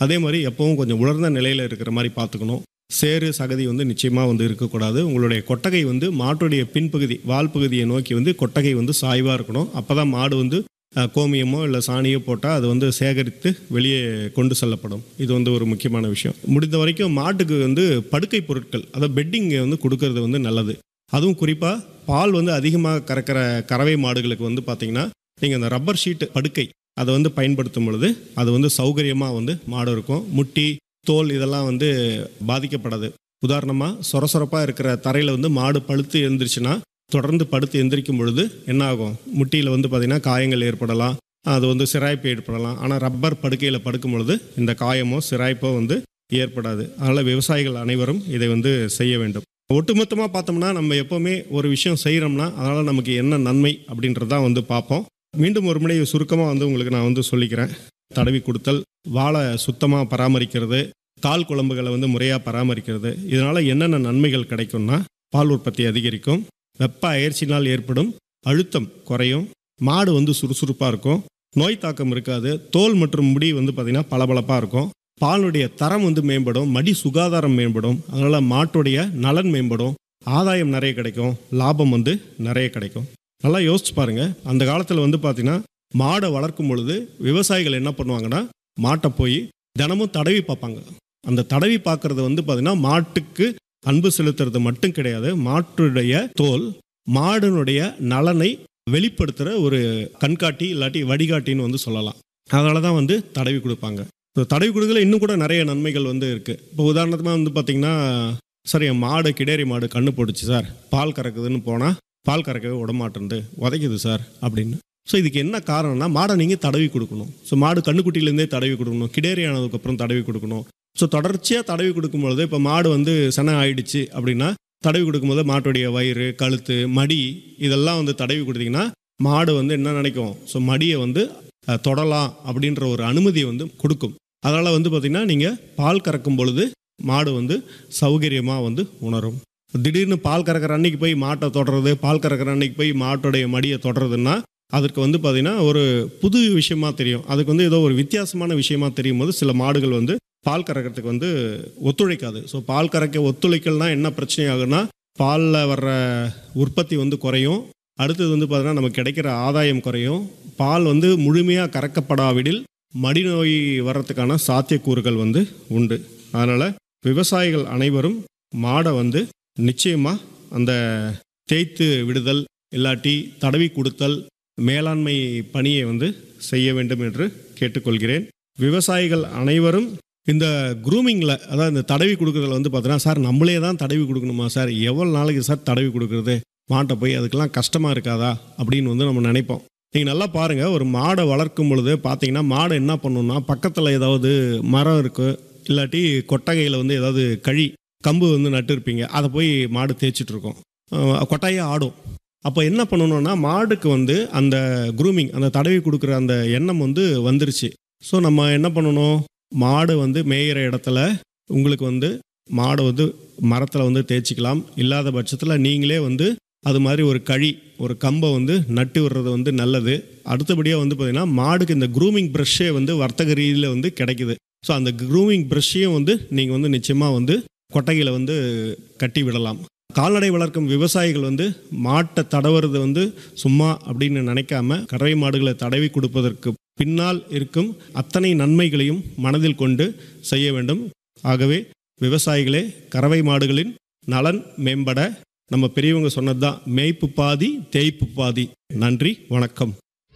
அதே மாதிரி எப்பவும் கொஞ்சம் உலர்ந்த நிலையில் இருக்கிற மாதிரி பார்த்துக்கணும் சேறு சகதி வந்து நிச்சயமாக வந்து இருக்கக்கூடாது உங்களுடைய கொட்டகை வந்து மாட்டுடைய பின்பகுதி வால் பகுதியை நோக்கி வந்து கொட்டகை வந்து சாய்வாக இருக்கணும் அப்போ தான் மாடு வந்து அஹ், கோமியமோ இல்லை சாணியோ போட்டால் அது வந்து சேகரித்து வெளியே கொண்டு செல்லப்படும் இது வந்து ஒரு முக்கியமான விஷயம் முடிந்த வரைக்கும் மாட்டுக்கு வந்து படுக்கை பொருட்கள் அதாவது பெட்டிங் வந்து கொடுக்கறது வந்து நல்லது அதுவும் குறிப்பாக பால் வந்து அதிகமாக கறக்கிற கறவை மாடுகளுக்கு வந்து பார்த்தீங்கன்னா நீங்கள் அந்த ரப்பர் ஷீட் படுக்கை அதை வந்து பயன்படுத்தும் பொழுது அது வந்து சௌகரியமாக வந்து மாடு இருக்கும் முட்டி தோல் இதெல்லாம் வந்து பாதிக்கப்படாது உதாரணமாக சொரசொரப்பாக இருக்கிற தரையில் வந்து மாடு பழுத்து எழுந்திருச்சுன்னா தொடர்ந்து படுத்து எந்திரிக்கும் பொழுது என்ன ஆகும் முட்டியில் வந்து பார்த்திங்கன்னா காயங்கள் ஏற்படலாம் அது வந்து சிராய்ப்பு ஏற்படலாம் ஆனால் ரப்பர் படுக்கையில் படுக்கும் பொழுது இந்த காயமோ சிராய்ப்போ வந்து ஏற்படாது அதனால் விவசாயிகள் அனைவரும் இதை வந்து செய்ய வேண்டும் ஒட்டுமொத்தமாக பார்த்தோம்னா நம்ம எப்போவுமே ஒரு விஷயம் செய்கிறோம்னா அதனால் நமக்கு என்ன நன்மை அப்படின்றதான் வந்து பார்ப்போம் மீண்டும் ஒரு முறை சுருக்கமாக வந்து உங்களுக்கு நான் வந்து சொல்லிக்கிறேன் தடவி கொடுத்தல் வாழை சுத்தமாக பராமரிக்கிறது கால் குழம்புகளை வந்து முறையாக பராமரிக்கிறது இதனால் என்னென்ன நன்மைகள் கிடைக்கும்னா பால் உற்பத்தி அதிகரிக்கும் வெப்ப அயற்சினால் ஏற்படும் அழுத்தம் குறையும் மாடு வந்து சுறுசுறுப்பாக இருக்கும் நோய் தாக்கம் இருக்காது தோல் மற்றும் முடி வந்து பார்த்திங்கன்னா பளபளப்பாக இருக்கும் பாலுடைய தரம் வந்து மேம்படும் மடி சுகாதாரம் மேம்படும் அதனால் மாட்டுடைய நலன் மேம்படும் ஆதாயம் நிறைய கிடைக்கும் லாபம் வந்து நிறைய கிடைக்கும் நல்லா யோசிச்சு பாருங்க அந்த காலத்தில் வந்து பார்த்தீங்கன்னா மாடை வளர்க்கும் பொழுது விவசாயிகள் என்ன பண்ணுவாங்கன்னா மாட்டை போய் தினமும் தடவி பார்ப்பாங்க அந்த தடவி பார்க்கறது வந்து பார்த்தீங்கன்னா மாட்டுக்கு அன்பு செலுத்துறது மட்டும் கிடையாது மாட்டுடைய தோல் மாடினுடைய நலனை வெளிப்படுத்துகிற ஒரு கண்காட்டி இல்லாட்டி வடிகாட்டின்னு வந்து சொல்லலாம் அதனால தான் வந்து தடவி கொடுப்பாங்க இந்த தடவி கொடுக்கல இன்னும் கூட நிறைய நன்மைகள் வந்து இருக்குது இப்போ உதாரணத்துக்கு வந்து பார்த்தீங்கன்னா சார் என் மாடு கிடேரி மாடு கண்ணு போட்டுச்சு சார் பால் கறக்குதுன்னு போனால் பால் கறக்கவே விடமாட்டேன்து உதைக்குது சார் அப்படின்னு ஸோ இதுக்கு என்ன காரணம்னா மாடை நீங்கள் தடவி கொடுக்கணும் ஸோ மாடு கண்ணுக்குட்டியிலேருந்தே தடவி கொடுக்கணும் கிடேரி ஆனதுக்கப்புறம் தடவி கொடுக்கணும் ஸோ தொடர்ச்சியாக தடவி கொடுக்கும்பொழுது இப்போ மாடு வந்து செனை ஆயிடுச்சு அப்படின்னா தடவி கொடுக்கும்போது மாட்டுடைய வயிறு கழுத்து மடி இதெல்லாம் வந்து தடவி கொடுத்தீங்கன்னா மாடு வந்து என்ன நினைக்கும் ஸோ மடியை வந்து அஹ், தொடலாம் அப்படின்ற ஒரு அனுமதியை வந்து கொடுக்கும் அதனால் வந்து பார்த்திங்கன்னா நீங்கள் பால் கறக்கும் பொழுது மாடு வந்து சௌகரியமாக வந்து உணரும் திடீர்னு பால் கறக்கிற அன்னைக்கு போய் மாட்டை தொடறது பால் கறக்கிற அன்னைக்கு போய் மாட்டுடைய மடியை தொடறதுன்னா அதற்கு வந்து பார்த்திங்கன்னா ஒரு புது விஷயமா தெரியும் அதுக்கு வந்து ஏதோ ஒரு வித்தியாசமான விஷயமா தெரியும் போது சில மாடுகள் வந்து பால் கறக்கிறதுக்கு வந்து ஒத்துழைக்காது ஸோ பால் கறக்க ஒத்துழைக்கல்னா என்ன பிரச்சனை ஆகுன்னா பாலில் வர்ற உற்பத்தி வந்து குறையும் அடுத்தது வந்து பார்த்தீங்கன்னா நமக்கு கிடைக்கிற ஆதாயம் குறையும் பால் வந்து முழுமையாக கறக்கப்படாவிடில் மடிநோய் வர்றதுக்கான சாத்தியக்கூறுகள் வந்து உண்டு அதனால் விவசாயிகள் அனைவரும் மாடை வந்து நிச்சயமாக அந்த தேய்த்து விடுதல் இல்லாட்டி தடவி கொடுத்தல் மேலாண்மை பணியை வந்து செய்ய வேண்டும் என்று கேட்டுக்கொள்கிறேன் விவசாயிகள் அனைவரும் இந்த க்ரூமிங்கில் அதாவது இந்த தடவி கொடுக்குறதுல வந்து பார்த்தீங்கன்னா சார் நம்மளே தான் தடவி கொடுக்கணுமா சார் எவ்வளோ நாளைக்கு சார் தடவி கொடுக்குறது மாட்டை போய் அதுக்கெல்லாம் கஷ்டமாக இருக்காதா அப்படின்னு வந்து நம்ம நினைப்போம் நீங்கள் நல்லா பாருங்கள் ஒரு மாடை வளர்க்கும் பொழுது பார்த்தீங்கன்னா மாடை என்ன பண்ணணும்னா பக்கத்தில் ஏதாவது மரம் இருக்குது இல்லாட்டி கொட்டகையில் வந்து ஏதாவது கழி கம்பு வந்து நட்டுருப்பீங்க அதை போய் மாடு தேய்ச்சிட்டு இருக்கோம் அஹ் கொட்டாயே ஆடும் அப்போ என்ன பண்ணணும்னா மாடுக்கு வந்து அந்த க்ரூமிங் அந்த தடவி கொடுக்குற அந்த எண்ணம் வந்து வந்துருச்சு ஸோ நம்ம என்ன பண்ணணும் மாடு வந்து மேயிற இடத்துல உங்களுக்கு வந்து மாடை வந்து மரத்தில் வந்து தேய்ச்சிக்கலாம் இல்லாத பட்சத்தில் நீங்களே வந்து அது மாதிரி ஒரு கழி ஒரு கம்பை வந்து நட்டு விடுறது வந்து நல்லது அடுத்தபடியாக வந்து பார்த்திங்கன்னா மாடுக்கு இந்த க்ரூமிங் ப்ரஷ்ஷே வந்து வர்த்தக ரீதியில் வந்து கிடைக்குது ஸோ அந்த க்ரூமிங் ப்ரஷ்ஷையும் வந்து நீங்கள் வந்து நிச்சயமாக வந்து கொட்டகையில் வந்து கட்டி விடலாம் கால்நடை வளர்க்கும் விவசாயிகள் வந்து மாட்டை தடவுறது வந்து சும்மா அப்படின்னு நினைக்காம கறவை மாடுகளை தடவி கொடுப்பதற்கு பின்னால் இருக்கும் அத்தனை நன்மைகளையும் மனதில் கொண்டு செய்ய வேண்டும் ஆகவே விவசாயிகளே கறவை மாடுகளின் நலன் மேம்பட நம்ம பெரியவங்க சொன்னதுதான் மேய்ப்பு பாதி தேய்ப்பு பாதி நன்றி வணக்கம்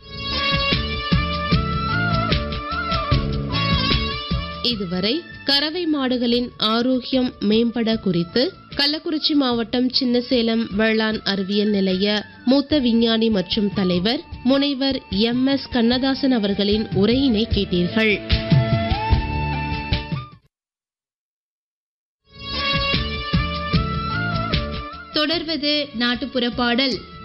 இதுவரை கறவை மாடுகளின் ஆரோக்கியம் மேம்பட குறித்து கள்ளக்குறிச்சி மாவட்டம் சின்னசேலம் வேளாண் அறிவியல் நிலைய மூத்த விஞ்ஞானி மற்றும் தலைவர் முனைவர் எம் எஸ் கண்ணதாசன் அவர்களின் உரையினை கேட்டீர்கள் தொடர்வது நாட்டுப்புற பாடல்